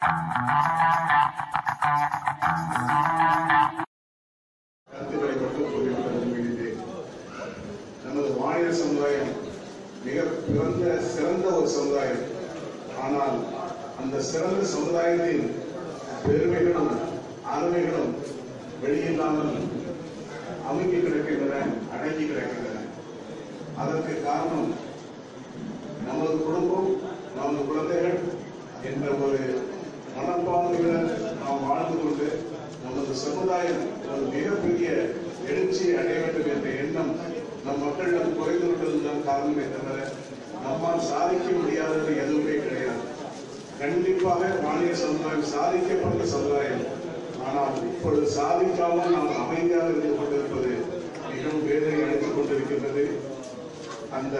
கருத்துக்களை மட்டும் சொல்லிவிட விரும்புகிறேன் நமது வானியல் சமுதாயம் மிக பிறந்த சிறந்த ஒரு சமுதாயம் ஆனால் அந்த சிறந்த சமுதாயத்தின் பெருமைகளும் அருமைகளும் வெளியில்லாமல் அமுங்கி கிடக்கின்றன அடங்கி கிடக்கின்றன அதற்கு காரணம் நமது குடும்பம் நமது குழந்தைகள் என்ற ஒரு மனப்பான்மையுடன் நாம் வாழ்ந்து கொண்டு நமது சமுதாயம் ஒரு மிகப்பெரிய எழுச்சியை அடைய வேண்டும் என்ற எண்ணம் நம் மக்களிடம் குறைந்து விட்டதுதான் காரணமே தவிர நம்மால் சாதிக்க முடியாதது எதுவுமே கிடையாது கண்டிப்பாக மாநில சமுதாயம் சாதிக்கப்பட்ட சமுதாயம் ஆனால் இப்பொழுது சாதிக்காமல் நாம் அமைதியாக இருந்து கொண்டிருப்பது மிகவும் வேதனை அளித்துக் கொண்டிருக்கின்றது அந்த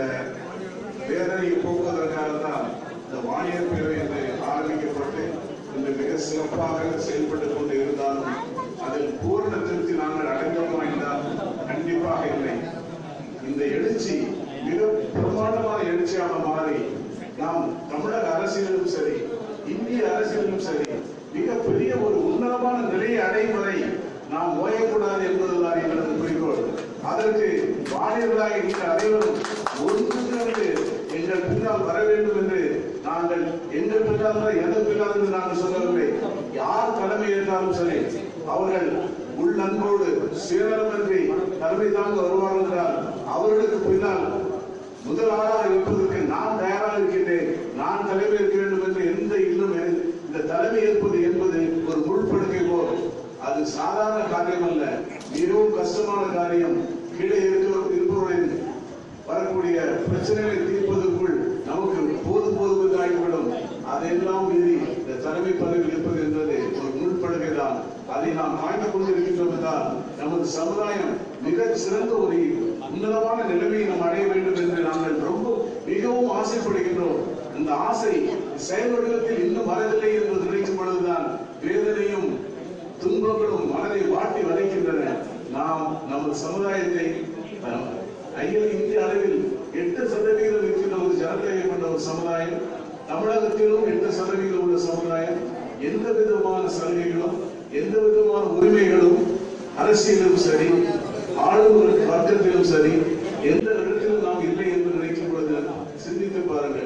வேதனையை போக்குவதற்காக தான் இந்த வாணியர் பிரிவு என்று ஆரம்பிக்கப்பட்டு இன்று மிக சிறப்பாக செயல்பட்டுக் கொண்டு இருந்தாலும் அதில் பூர்ண திருப்தி நாங்கள் அடைந்தோமா என்றால் கண்டிப்பாக இல்லை இந்த எழுச்சி மிக பிரமாண்டமான எழுச்சியாக மாறி நாம் தமிழக அரசியலிலும் சரி இந்திய அரசியலிலும் சரி மிகப்பெரிய ஒரு உன்னதமான நிலையை அடையும் வரை நாம் ஓயக்கூடாது என்பதுதான் எங்களது குறிக்கோள் அதற்கு வாணியர்களாக நீங்கள் அனைவரும் ஒன்றுக்கு எங்கள் பின்னால் வர வேண்டும் என்று நாங்கள் எங்கள் பின்னால் தான் எதன் பின்னால் என்று நாங்கள் சொல்லவில்லை யார் தலைமை ஏற்றாலும் சரி அவர்கள் உள்ளன்போடு சுயநலமின்றி தலைமை தாங்க வருவார்கள் என்றால் அவர்களுக்கு பின்னால் முதலாளாக இருப்பதற்கு நான் தயாராக இருக்கின்றேன் நான் தலைமை ஏற்க வேண்டும் என்று எந்த இல்லம் எ- இந்த தலைமை ஏற்பது என்பது ஒரு முள்படுக்கை போல் அது சாதாரண காரியம் அல்ல மிகவும் கஷ்டமான காரியம் கீழே இருக்கிற இருப்பவர்களின் வரக்கூடிய பிரச்சனைகளை தீர்ப்பதற்குள் நமக்கு போது போது என்று ஆகிவிடும் அதையெல்லாம் மீறி இந்த தலைமை பதவியில் இருப்பது என்பது ஒரு முள்படுகை தான் அதை நாம் தாங்கிக் கொண்டிருக்கின்றோம் என்றால் நமது சமுதாயம் மிக சிறந்த ஒரு உன்னதமான நிலைமையை நாம் அடைய வேண்டும் என்று நாங்கள் ரொம்ப மிகவும் ஆசைப்படுகின்றோம் அந்த ஆசை செயல் வடிவத்தில் இன்னும் வரவில்லை என்று நினைக்கும் பொழுதுதான் வேதனையும் துன்பங்களும் மனதை வாட்டி வதைக்கின்றன நாம் நமது சமுதாயத்தை அஹ், அகில இந்திய அளவில் எட்டு சதவீதம் இருக்கின்ற ஒரு ஜனத்தொகை கொண்ட ஒரு சமுதாயம் தமிழகத்திலும் எட்டு சதவீதம் உள்ள சமுதாயம் எந்த விதமான சலுகைகளும் எந்த விதமான உரிமைகளும் அரசியலும் சரி ஆளும் வர்க்கத்திலும் சரி எந்த இடத்திலும் நாம் இல்லை என்று நினைக்கும் பொழுது சிந்தித்து பாருங்கள்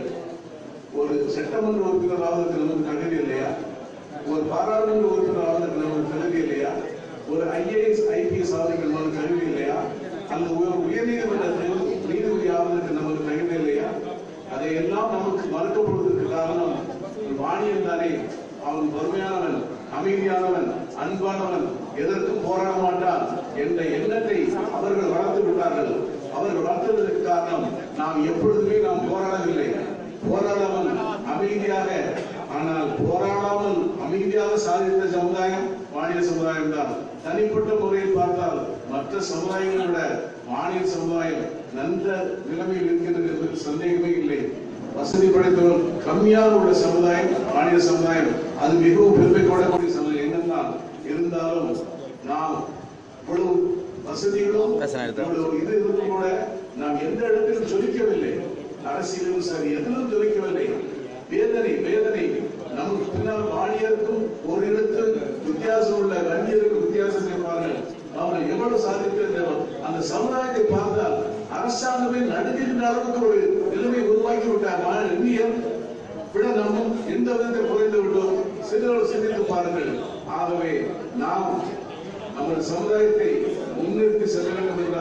ஒரு சட்டமன்ற உறுப்பினர் ஆவதற்கு நமக்கு தகுதி இல்லையா ஒரு பாராளுமன்ற உறுப்பினர் ஆவதற்கு நமக்கு தகுதி இல்லையா ஒரு ஐஏஎஸ் ஐபிஎஸ் ஆவதற்கு நமக்கு தகுதி இல்லையா அல்லது ஒரு உயர்நீதிமன்றத்தில் நீதிபதி ஆவதற்கு நமக்கு தகுதி இல்லையா அதையெல்லாம் நமக்கு மறுக்கப்படுவதற்கு காரணம் வாணியன் தானே அவன் பொறுமையானவன் அமைதியானவன் அன்பானவன் எதற்கும் போராட மாட்டான் என்ற எண்ணத்தை அவர்கள் வளர்த்து விட்டார்கள் அவர்கள் வளர்த்ததற்கு காரணம் நாம் எப்பொழுதுமே நாம் போராடவில்லை போராடாமல் அமைதியாக ஆனால் போராடாமல் அமைதியாக சாதித்த சமுதாயம் மாநில சமுதாயம் தான் தனிப்பட்ட முறையில் பார்த்தால் மற்ற சமுதாயங்களை விட மாநில சமுதாயம் நன்ற நிலைமையில் இருக்கிறது என்பது சந்தேகமே இல்லை வசதி படைத்தவர் கம்மியாக உள்ள சமுதாயம் மாநில சமுதாயம் அது மிகவும் பெருமை கொள்ளக்கூடிய சமுதாயம் என்னதான் இருந்தாலும் நாம் இவ்வளவு வசதிகளும் இவ்வளவு இது இருந்தும் கூட நாம் எந்த இடத்திலும் ஜொலிக்கவில்லை அரசியலும் சரி எதிலும் ஜொலிக்கவில்லை வேதனை வேதனை நமக்கு பின்னால் வாணியருக்கும் ஒரு இடத்து வித்தியாசம் உள்ள கண்ணியருக்கு வித்தியாசத்தை பாருங்கள் அவர்கள் எவ்வளவு சாதித்திருந்தாலும் அந்த சமுதாயத்தை பார்த்தால் அரசாங்கமே நடுங்குகின்ற அளவுக்கு ஒரு நிலைமை உருவாக்கி விட்டார் ஆனால் இந்தியர் விட நம்ம எந்த விதத்தில் குறைந்து விட்டோம் சிறிதளவு சிந்தித்து பாருங்கள் ஆகவே நாம் நமது சமுதாயத்தை முன்னிறுத்தி செல்ல வேண்டும் என்ற